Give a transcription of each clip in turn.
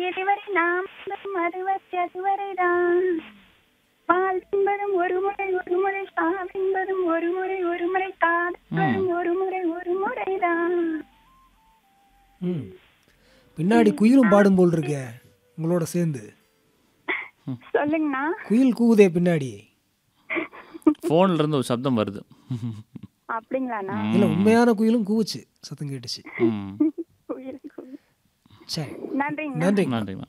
இதுவரை நாம் அறுபத்தி அதுவரைதான் பால் என்பதும் ஒரு முறை ஒரு முறை சால் என்பதும் ஒரு முறை ஒரு முறை காதலும் ஒரு முறை ஒரு முறைதான் ம் பின்னாடி குயிலும் பாடும் போல் இருக்கே உங்களோட சேர்ந்து சொல்லுங்கண்ணா குயில் கூவுதே பின்னாடி ஃபோன்ல இருந்து ஒரு சப்தம் வருது அப்படிங்களாண்ணா இல்லை உண்மையான குயிலும் கூவுச்சு சத்தம் கேட்டுச்சு ம் குயில், குயில். சரி நன்றிங்க நன்றி நன்றிம்மா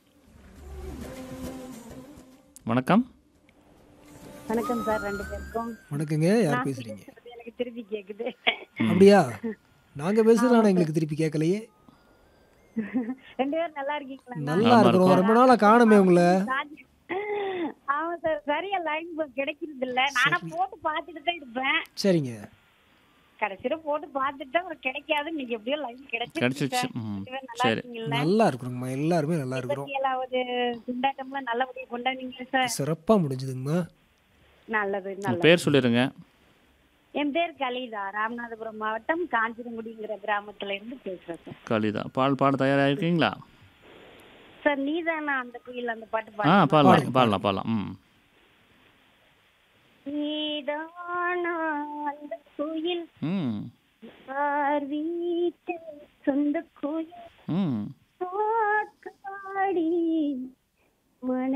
வணக்கம் வணக்கம் சார் ரெண்டு பேருக்கும் வணக்கங்க யார் பேசுறீங்க அது எனக்கு திருப்பி கேக்குது அப்படியா நாங்க பேசுறது ஆனா எங்களுக்கு திருப்பி கேட்கலையே ரெண்டு பேரும் நல்லா இருக்கீங்களா நல்லா இருக்கிறோம் ரொம்ப நாளா காணுமே உங்களை ஆமா சார் சரியா லைன் கிடைக்கிறது இல்ல நானா போட்டு பார்த்துட்டு தான் இருப்பேன் சரிங்க கடைசியில போட்டு பார்த்துட்டு அப்புறம் கிடைக்காது நீங்க எப்படியோ லைன் கிடைச்சிருச்சு கிடைச்சிருச்சு சார். ம் ரெண்டு பேரும் நல்லா சரி இருக்கீங்களா நல்லா இருக்கிறோங்கம்மா எல்லாருமே நல்லா இருக்கிறோம் இருபத்தி ஏழாவது கொண்டாட்டம்லாம் நல்லபடியா கொண்டாடுனீங்க சார் சிறப்பா முடிஞ்சதுங்கம்மா நல்லது உங்க நல்லது பேர் சொல்லிடுங்க என் பேர் கலிதா ராமநாதபுரம் மாவட்டம் காஞ்சிரங்குடிங்கிற கிராமத்துல இருந்து பேசுறேன் சார் காளிதா பால் பாட தயாராக இருக்கீங்களா சார் நீதானா அந்த குயில் அந்த பாட்டு ஆ பாடு பாடலாம் பாடலாம் பாடலாம் ம் நீதானா